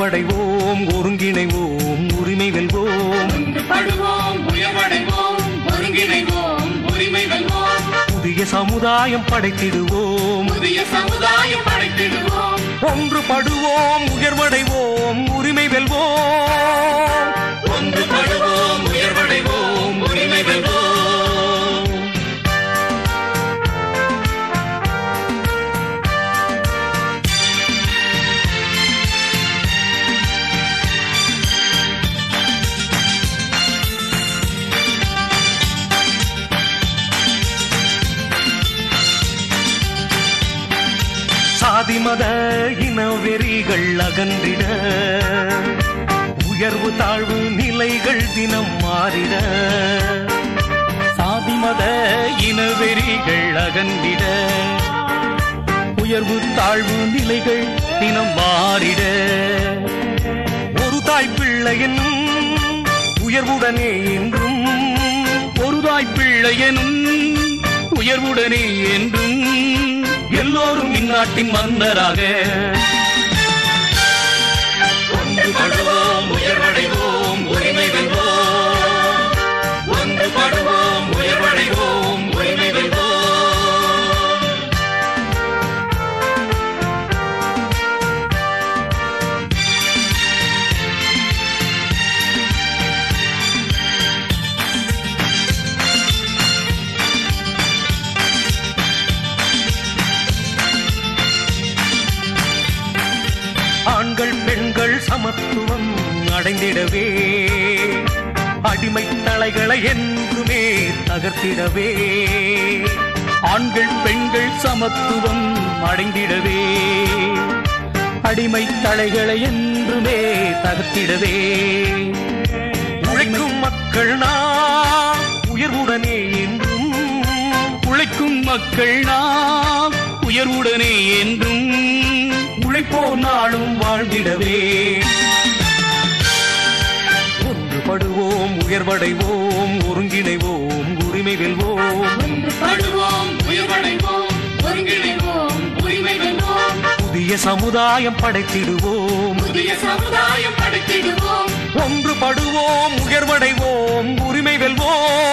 உயர்வடைவோம் ஒருங்கிணைவோம் உரிமை வெல்வோம் ஒன்றுபடுவோம் உயர்வடைவோம் ஒருங்கிணைவோம் உரிமை வெல்வோம் புதிய சமுதாயம் படைத்திடுவோம் புதிய சமுதாயம் படைத்திடுவோம் ஒன்றுபடுவோம் உயர்வடைவோம் உரிமை வெல்வோம் ஒன்றுபடுவோம் உயர்வடைவோம் உரிமை வெல்வோம் சாதி மத இன வெறிகள் அகன்றிட உயர்வு தாழ்வு நிலைகள் தினம் மாறிட சாதி மத இன வெறிகள் அகன்றிட உயர்வு தாழ்வு நிலைகள் தினம் மாறிட ஒரு தாய் பிள்ளையின் உயர்வுடனே என்றும் ஒரு தாய் பிள்ளையனும் உயர்வுடனே என்றும் எல்லோரும் இந்நாட்டின் மன்னராக ஒன்றுபடுவோம் உயர்வடைவோம் உரிமை வெல்வோம் ஒன்றுபடுவோம் உயர்வடைவோம் உரிமை வெல்வோம் ஆண்கள் பெண்கள் சமத்துவம் அடைந்திடவே அடிமை தலைகளை என்றுமே தகர்த்திடவே ஆண்கள் பெண்கள் சமத்துவம் அடைந்திடவே அடிமை தலைகளை என்றுமே தகர்த்திடவே உழைக்கும் மக்கள் நாம் உயர்வுடனே என்றும் உழைக்கும் மக்கள் நாம் உயர்வுடனே என்றும் உழைப்போர் நாளும் வாழ்ந்திடவே ஒன்றுபடுவோம் உயர்வடைவோம் ஒருங்கிணைவோம் உரிமை வெல்வோம் ஒன்றுபடுவோம் உயர்வடைவோம் ஒருங்கிணைவோம் உரிமை வெல்வோம் புதிய சமுதாயம் படைத்திடுவோம் புதிய சமுதாயம் படைத்திடுவோம் ஒன்றுபடுவோம் உயர்வடைவோம் உரிமை வெல்வோம்